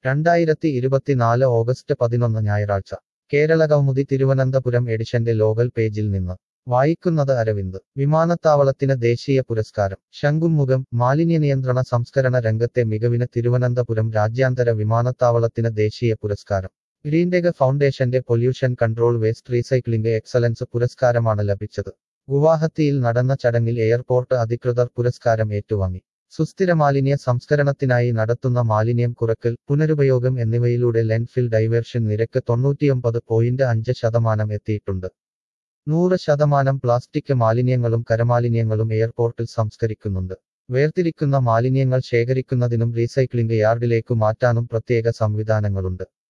രണ്ടായിരത്തി ഇരുപത്തിനാല് ഓഗസ്റ്റ് പതിനൊന്ന് ഞായറാഴ്ച കേരളകൗമുദി തിരുവനന്തപുരം എഡിഷന്റെ ലോകൽ പേജിൽ നിന്ന് വായിക്കുന്നത് അരവിന്ദ് വിമാനത്താവളത്തിന് ദേശീയ പുരസ്കാരം ശംഖുമുഖം മാലിന്യ നിയന്ത്രണ സംസ്കരണ രംഗത്തെ മികവിന് തിരുവനന്തപുരം രാജ്യാന്തര വിമാനത്താവളത്തിന് ദേശീയ പുരസ്കാരം ഗ്രീൻടെക് ഫൗണ്ടേഷന്റെ pollution control waste recycling excellence പുരസ്കാരമാണ് ലഭിച്ചത് ഗുവാഹത്തിയിൽ നടന്ന ചടങ്ങിൽ എയർപോർട്ട് അധികൃതർ പുരസ്കാരം ഏറ്റുവാങ്ങി സുസ്ഥിര മാലിന്യ സംസ്കരണത്തിനായി നടത്തുന്ന മാലിന്യം കുറക്കൽ പുനരുപയോഗം എന്നിവയിലൂടെ ലെൻഫിൽ ഡൈവേർഷൻ നിരക്ക് തൊണ്ണൂറ്റിയൊമ്പത് പോയിന്റ് അഞ്ച് ശതമാനം എത്തിയിട്ടുണ്ട് നൂറ് ശതമാനം പ്ലാസ്റ്റിക് മാലിന്യങ്ങളും കരമാലിന്യങ്ങളും എയർപോർട്ടിൽ സംസ്കരിക്കുന്നുണ്ട് വേർതിരിക്കുന്ന മാലിന്യങ്ങൾ ശേഖരിക്കുന്നതിനും റീസൈക്ലിംഗ് യാർഡിലേക്കു മാറ്റാനും പ്രത്യേക സംവിധാനങ്ങളുണ്ട്